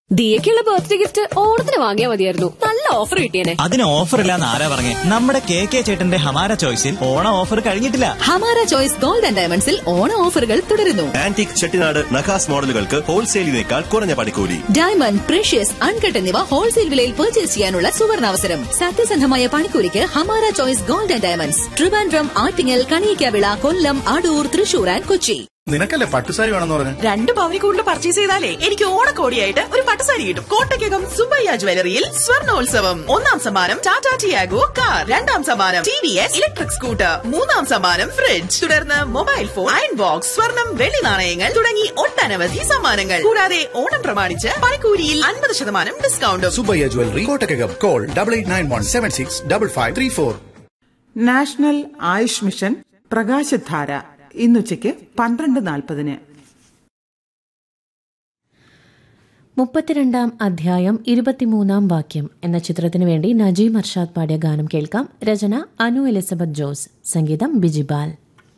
ദിയക്കുള്ള birthday gift ഓണത്തിന് വാങ്ങിയാ മതിയായിരുന്നു നല്ല ഓഫർ കിട്ടിയേനെ അതിന് ഓഫർ ഇല്ലാന്ന് ആരാ പറഞ്ഞേ നമ്മുടെ കെ കെ ചേട്ടന്റെ ഹമാര ചോയ്സിൽ ഓണ ഓഫർ കഴിഞ്ഞിട്ടില്ല ഹമാര ചോയ്സ് ഗോൾഡ് ആൻഡ് ഡയമണ്ട്സിൽ ഓണ ഓഫറുകൾ തുടരുന്നു ആന്റിക് ചെട്ടിനാട് നഖാസ് മോഡലുകൾക്ക് ഹോൾസെയിലിനേക്കാൾ കുറഞ്ഞ പണിക്കൂലി ഡയമണ്ട് പ്രഷ്യസ് അൺകട്ട് എന്നിവ ഹോൾസെയിൽ വിലയിൽ പർച്ചേസ് ചെയ്യാനുള്ള സുവർണാവസരം സത്യസന്ധമായ പണിക്കൂലിക്ക് Hamara choice gold and diamonds Trivandrum Attingal Kaniyikkavila Kollam Adoor Thrissur and Kochi നിനക്കല്ലേ പട്ടുസാരി വേണമെന്ന് പറഞ്ഞു രണ്ട് പവനി കൂടുതൽ പർച്ചേസ് ചെയ്താലേ എനിക്ക് ഓണക്കോടിയായിട്ട് ഒരു പട്ടുസാരി കിട്ടും കോട്ടയ്ക്കകം സുബയ്യ ജ്വല്ലറിയിൽ സ്വർണോത്സവം ഒന്നാം സമ്മാനം ടാറ്റ ടിയാഗോ കാർ രണ്ടാം സമ്മാനം T V S electric scooter മൂന്നാം സമ്മാനം ഫ്രിഡ്ജ് തുടർന്ന് മൊബൈൽ ഫോൺ അയൺ ബോക്സ് സ്വർണം വെള്ളി നാണയങ്ങൾ തുടങ്ങി ഒട്ടനവധി സമ്മാനങ്ങൾ കൂടാതെ ഓണം പ്രമാണിച്ച് പണിക്കൂലിയിൽ അൻപത് ശതമാനം ഡിസ്കൗണ്ടും Subayya jewellery Kottakkakam call double eight nine one seven six double five three four national Ayush mission Prakashadhara ഇന്നുച്ചയ്ക്ക് പന്ത്രണ്ട് നാൽപ്പതിന് മുപ്പത്തിരണ്ടാം അധ്യായം ഇരുപത്തിമൂന്നാം വാക്യം എന്ന ചിത്രത്തിനു വേണ്ടി നജീം അർഷാദ് പാടിയ ഗാനം കേൾക്കാം രചന അനു എലിസബത്ത് ജോസ് സംഗീതം ബിജിബാൽ